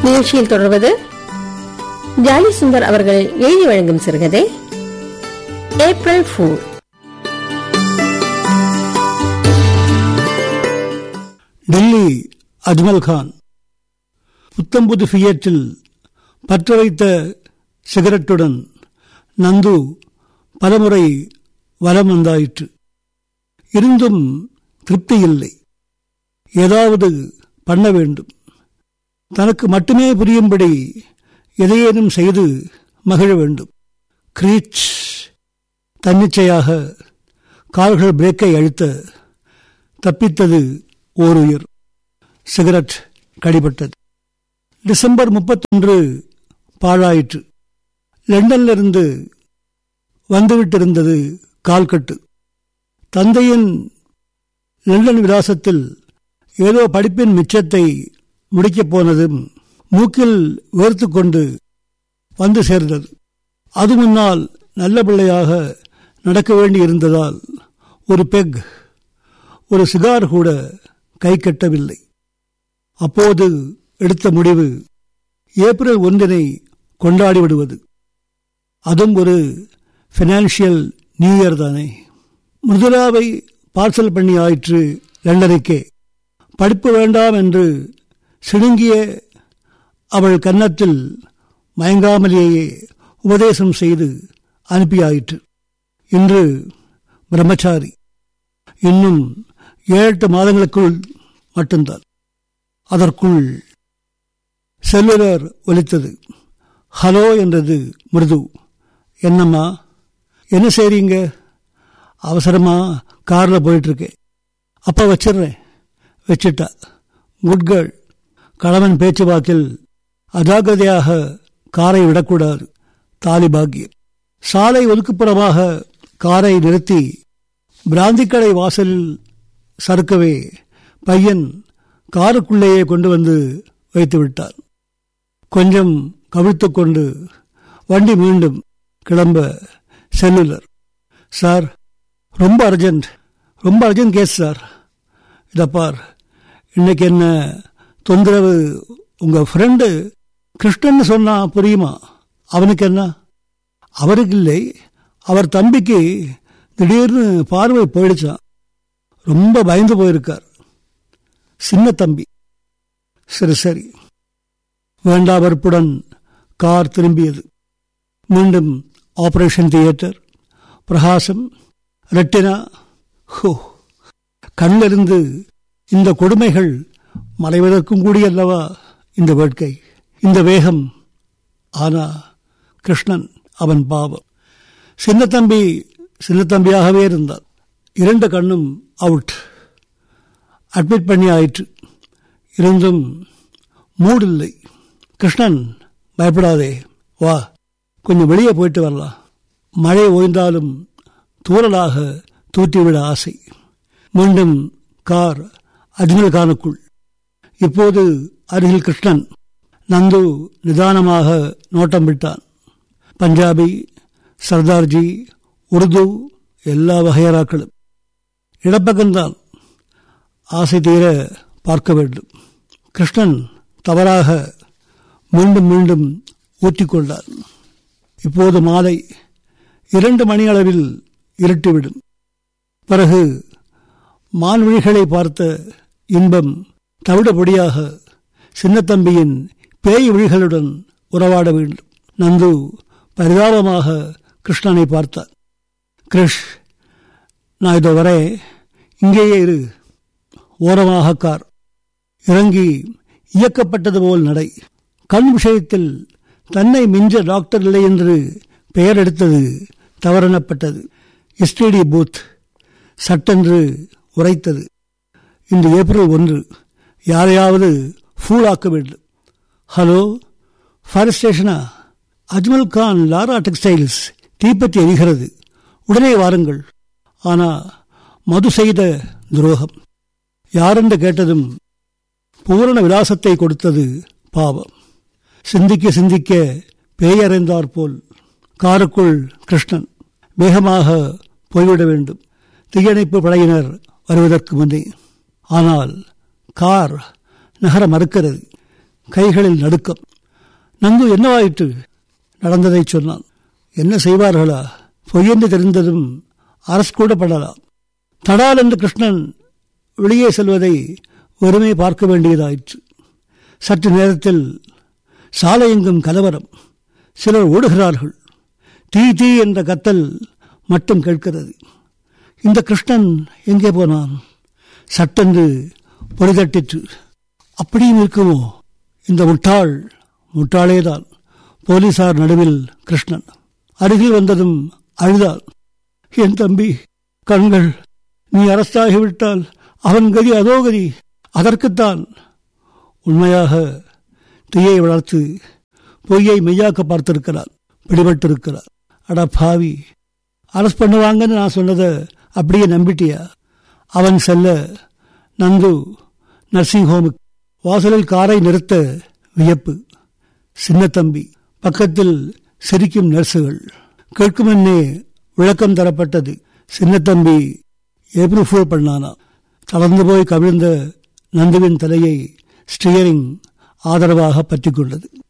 நிகழ்ச்சியில் தொடர்வது ஜாலி சுந்தர் அவர்கள் எழுதி வழங்கும் சிறுகதை ஏப்ரல் ஃபூல் டெல்லி அஜ்மல் கான் புத்தம்புது ஃபியட்டில் பற்ற வைத்த சிகரெட்டுடன் நந்து பலமுறை வலம் வந்தாயிற்று இருந்தும் திருப்தி இல்லை ஏதாவது பண்ண வேண்டும் தனக்கு மட்டுமே புரியும்படி எதையேனும் செய்து மகிழ வேண்டும் கிரீச் தன்னிச்சையாக கால்கள் பிரேக்கை அழுத்த தப்பித்தது ஓர் உயிர் சிகரெட் கடிபட்டது டிசம்பர் முப்பத்தொன்று பாழாயிற்று லண்டனிலிருந்து வந்துவிட்டிருந்தது கால்கட்டு தந்தையின் லண்டன் விலாசத்தில் ஏதோ படிப்பின் மிச்சத்தை முடிக்கப் போனதும் மூக்கில் வேர்த்து கொண்டு வந்து சேர்ந்தது அது முன்னால் நல்ல பிள்ளையாக நடக்க வேண்டி இருந்ததால் ஒரு பெக் ஒரு சிகார் கூட கை கட்டவில்லை அப்போது எடுத்த முடிவு ஏப்ரல் ஒன்றினை கொண்டாடி விடுவது அதுவும் ஒரு ஃபினான்ஷியல் நியூ இயர் தானே மிருதுலாவை பார்சல் பண்ணி ஆயிற்று லண்டனுக்கே படிப்பு வேண்டாம் என்று சிடுங்கிய அவள் கன்னத்தில் மயங்காமலேயே உபதேசம் செய்து அனுப்பியாயிற்று இன்று பிரம்மச்சாரி இன்னும் ஏழெட்டு மாதங்களுக்குள் மட்டும்தான் அதற்குள் செல்லுலர் ஒலித்தது ஹலோ என்றது மிருது என்னம்மா என்ன செய்றீங்க அவசரமா கார்ல போயிட்டு இருக்கேன் அப்ப வச்சிடுறேன் வச்சிட்டா குட் கேர்ள் கணவன் பேச்சுவாக்கில் அஜாகிரதையாக காரை விடக்கூடாது தாலி பாக்கியம் சாலை ஒதுக்குப்புறமாக காரை நிறுத்தி பிராந்திக்கடை வாசலில் சறுக்கவே பையன் காருக்குள்ளேயே கொண்டு வந்து வைத்து விட்டார் கொஞ்சம் கவிழ்த்து கொண்டு வண்டி மீண்டும் கிளம்ப செல்லுலர் சார் ரொம்ப அர்ஜென்ட் ரொம்ப அர்ஜென்ட் கேஸ் சார் இதை பார் இன்னைக்கு என்ன தொந்தரவு உங்க ஃப்ரெண்டு கிருஷ்ணன் சொன்னா புரியுமா அவனுக்கு என்ன அவருக்கு இல்லை அவர் தம்பிக்கு திடீர்னு பார்வை போயிடுச்சான் ரொம்ப பயந்து போயிருக்கார் சின்ன தம்பி சரி சரி வேண்டா வெறுப்புடன் கார் திரும்பியது மீண்டும் ஆபரேஷன் தியேட்டர் பிரகாசம் ரெட்டினா ஹோ கண்ணிலிருந்து இந்த கொடுமைகள் மறைவதற்கும் கூடியல்லவா இந்த வேட்கை இந்த வேகம் ஆனா கிருஷ்ணன் அவன் பாவம் சின்ன தம்பி சின்ன தம்பியாகவே இருந்தான் இரண்டு கண்ணும் அவுட் அட்மிட் பண்ணி ஆயிற்று இருந்தும் மூடில்லை கிருஷ்ணன் பயப்படாதே வா கொஞ்சம் வெளியே போயிட்டு வரலாம் மழை ஓய்ந்தாலும் தூரலாக தூற்றிவிட ஆசை மீண்டும் கார் அஜ்மல் கானுக்குள் இப்போது அருகில் கிருஷ்ணன் நந்து நிதானமாக நோட்டம் விட்டான் பஞ்சாபி சர்தார்ஜி உருது எல்லா வகையராக்களும் இடப்பக்கம்தான் ஆசை தீர பார்க்க வேண்டும் கிருஷ்ணன் தவறாக மீண்டும் மீண்டும் ஊற்றிக்கொண்டார் இப்போது மாலை இரண்டு மணி அளவில் இருட்டிவிடும் பிறகு மான்விழிகளை பார்த்த இன்பம் தவிடபொடியாக சின்னத்தம்பியின் பேய் விழிகளுடன் உறவாட வேண்டும் நந்து பரிதாபமாக கிருஷ்ணனை பார்த்தார் கிருஷ் நான் இதோ வரை இங்கேயே இரு ஓரமாக கார் இறங்கி இயக்கப்பட்டது போல் நடை கண் விஷயத்தில் தன்னை மிஞ்ச டாக்டர் இல்லை என்று பெயர் எடுத்தது தவறெனப்பட்டது எஸ்டிடி பூத் சட்டென்று உரைத்தது இன்று ஏப்ரல் ஒன்று யாரையாவது ஃபூலாக்க வேண்டும் ஹலோ ஃபயர் ஸ்டேஷனா அஜ்மல் கான் லாரா டெக்ஸ்டைல்ஸ் தீப்பற்றி எரிகிறது உடனே வாருங்கள் ஆனா மது செய்த துரோகம் யாரென்று கேட்டதும் பூரண விலாசத்தை கொடுத்தது பாவம் சிந்திக்க சிந்திக்க பேயறைந்தார் போல் காருக்குள் கிருஷ்ணன் வேகமாக போய்விட வேண்டும் தீயணைப்பு படையினர் வருவதற்கு முன்னே ஆனால் கார் நகர மறுக்கிறது கைகளில் நடுக்கம் நந்து என்னவாயிற்று நடந்ததை சொன்னான் என்ன செய்வார்களா பொய்யென்று தெரிந்ததும் அரசு கூட படலாம் தடால் என்று கிருஷ்ணன் வெளியே செல்வதை ஒருமே பார்க்க வேண்டியதாயிற்று சற்று நேரத்தில் சாலை எங்கும் கலவரம் சிலர் ஓடுகிறார்கள் தீ தீ என்ற கத்தல் மட்டும் கேட்கிறது இந்த கிருஷ்ணன் எங்கே போனான் சட்டென்று பொறிதட்டிற்று அப்படியும் இருக்குமோ இந்த முட்டாள் முட்டாளேதான் போலீசார் நடுவில் கிருஷ்ணன் அருகில் வந்ததும் அழுதாள் என் தம்பி கண்கள் நீ அரசாகிவிட்டால் அவன் கதி அதோ கதி அதற்குத்தான் உண்மையாக தீயை வளர்த்து பொய்யை மெய்யாக்க பார்த்திருக்கிறார் பிடிபட்டிருக்கிறார் அட பாவி அரசு பண்ணுவாங்கன்னு நான் சொன்னதை அப்படியே நம்பிட்டியா அவன் செல்ல நந்து நர்சிங் ஹோமுக்கு வாசலில் காரை நிறுத்த வியப்பு சின்ன தம்பி பக்கத்தில் சிரிக்கும் நர்சுகள் கேட்குமென்னே விளக்கம் தரப்பட்டது சின்ன தம்பி ஏப்ரல் ஃபூல் பண்ணானா தளர்ந்து போய் கவிழ்ந்த நந்துவின் தலையை ஸ்டியரிங் ஆதரவாக பற்றிக் கொண்டது